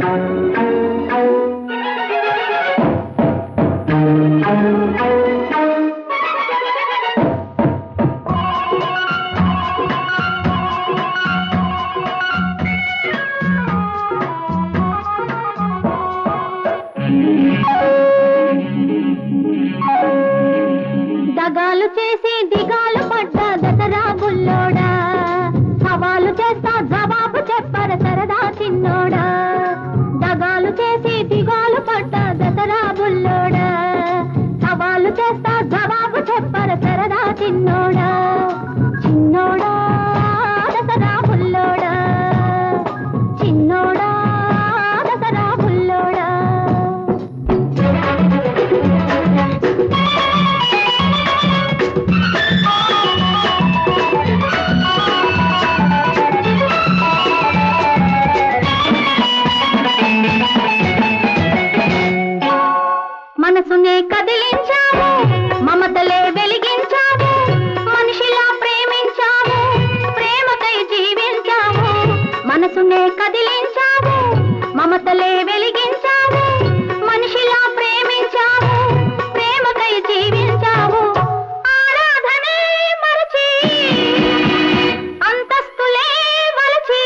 దగాలు చేసి దిగాలు పడ్డ దసరా బుల్లోడా సవాలు చేస్తా జవాబు చెప్పర సరదా చిన్నోడా దగాలు చేసి దిగాలు పడ్డ దసరా బుల్లోడా సవాలు చేస్తా జవాబు చెప్పర సరదా చిన్నోడా చిన్నోడా దసరా బుల్లోడా చిన్నోడా దసరా బుల్లోడా మనసునే కదిలించావు మమతలే వెలిగించావు మనిషిలా ప్రేమించావు ప్రేమకై జీవించావు మనసునే కదిలించావు మమతలే వెలిగించావు మనిషిలా ప్రేమించావు ప్రేమకై జీవించావు ఆరాధనే మరచి అంతస్తులే వలచి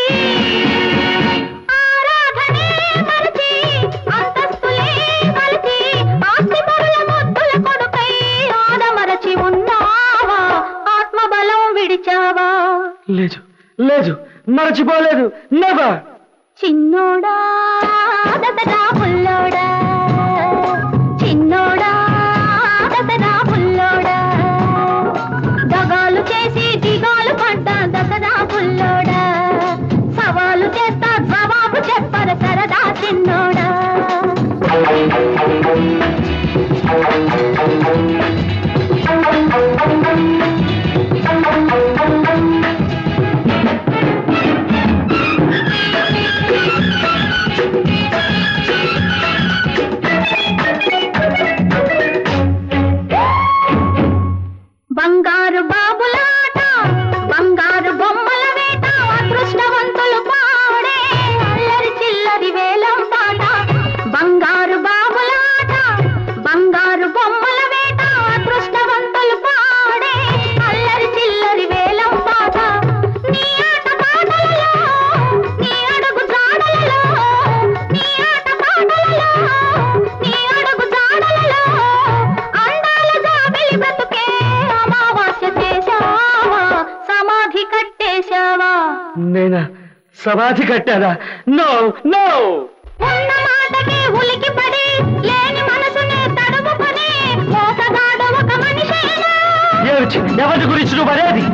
ఆరాధనే మరచి అంతస్తులే వలచి ఆస్తి పరుల ముద్దుల కొడుకై ఆదమరచి ఉన్నావా ఆత్మబలం విడిచావా లేదు లేదు మరచిపోలేదు నెవర్ చిన్నోడా దసరా పుల్లోడా చిన్నోడా దసరా పుల్లోడా దగాలు చేసి దిగాలు పడ్డ దసరా పుల్లోడా సవాలు చేస్తా జవాబు చెప్పర సరదా చిన్నోడా బంగారు బాబులాట బంగారు బొమ్మల వేట అదృష్టవంతులు పాడే అల్లరి చిల్లరి వేలం పాట బంగారు బాబులాట బంగారు బొమ్మల వేట అదృష్టవంతులు పాడే అల్లరి చిల్లరి వేలం పాట నీ ఆట పాటలలో నీ అడుగు జాడలలో నీ ఆట పాటలలో నీ అడుగు జాడలలో అందాల జాబిలి బ్రతుకే అమావాస్య చేశావా సమాధి కట్టేశావా నేనా సమాధి కట్టారా నో నో ఉన్న మాటకే ఉలికి పడి లేని మనసునే తడుముకొని మోసగాడు ఒక మనిషేనా ఏమిటి ఎవరి గురించి నువ్వు అనేది